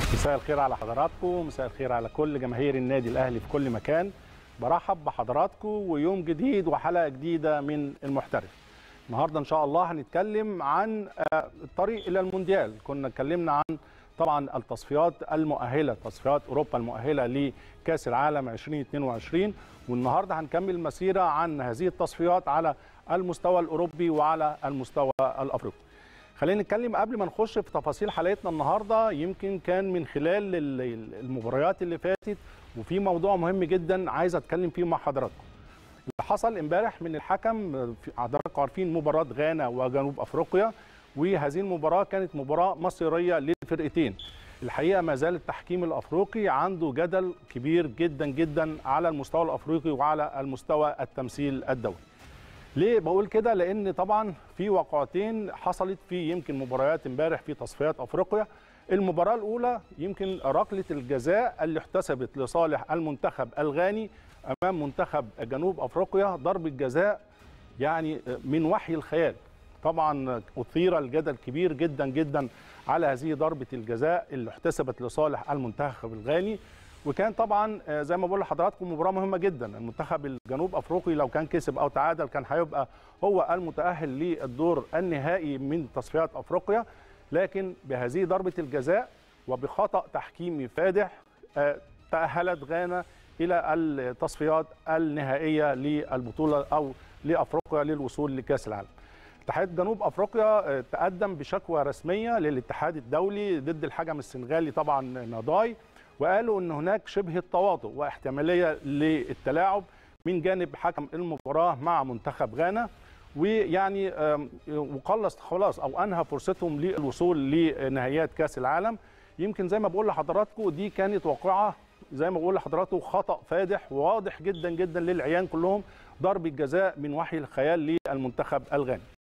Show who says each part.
Speaker 1: مساء الخير على حضراتكم مساء الخير على كل جماهير النادي الاهلي في كل مكان برحب بحضراتكم ويوم جديد وحلقه جديده من المحترف النهارده ان شاء الله هنتكلم عن الطريق الى المونديال كنا اتكلمنا عن طبعا التصفيات المؤهله تصفيات اوروبا المؤهله لكاس العالم 2022 والنهارده هنكمل المسيره عن هذه التصفيات على المستوى الاوروبي وعلى المستوى الافريقي خلينا نتكلم قبل ما نخش في تفاصيل حلقتنا النهارده يمكن كان من خلال المباريات اللي فاتت وفي موضوع مهم جدا عايز اتكلم فيه مع حضراتكم. اللي حصل امبارح من الحكم حضراتكم عارفين مباراه غانا وجنوب افريقيا وهذه المباراه كانت مباراه مصيريه للفرقتين. الحقيقه ما زال التحكيم الافريقي عنده جدل كبير جدا جدا على المستوى الافريقي وعلى المستوى التمثيل الدولي. ليه بقول كده لان طبعا في واقعتين حصلت في يمكن مباريات امبارح في تصفيات افريقيا المباراه الاولى يمكن ركله الجزاء اللي احتسبت لصالح المنتخب الغاني امام منتخب جنوب افريقيا ضربه جزاء يعني من وحي الخيال طبعا اثير الجدل كبير جدا جدا على هذه ضربه الجزاء اللي احتسبت لصالح المنتخب الغاني وكان طبعا زي ما بقول لحضراتكم مباراه مهمه جدا المنتخب الجنوب افريقي لو كان كسب او تعادل كان هيبقى هو المتاهل للدور النهائي من تصفيات افريقيا لكن بهذه ضربه الجزاء وبخطا تحكيمي فادح تاهلت غانا الى التصفيات النهائيه للبطوله او لافريقيا للوصول لكاس العالم اتحاد جنوب افريقيا تقدم بشكوى رسميه للاتحاد الدولي ضد الحكم السنغالي طبعا ناداي وقالوا ان هناك شبه التواطؤ واحتماليه للتلاعب من جانب حكم المباراه مع منتخب غانا ويعني وقلص خلاص او انهى فرصتهم للوصول لنهائيات كاس العالم يمكن زي ما بقول لحضراتكم دي كانت واقعه زي ما بقول لحضراتكم خطا فادح وواضح جدا جدا للعيان كلهم ضربه جزاء من وحي الخيال للمنتخب الغاني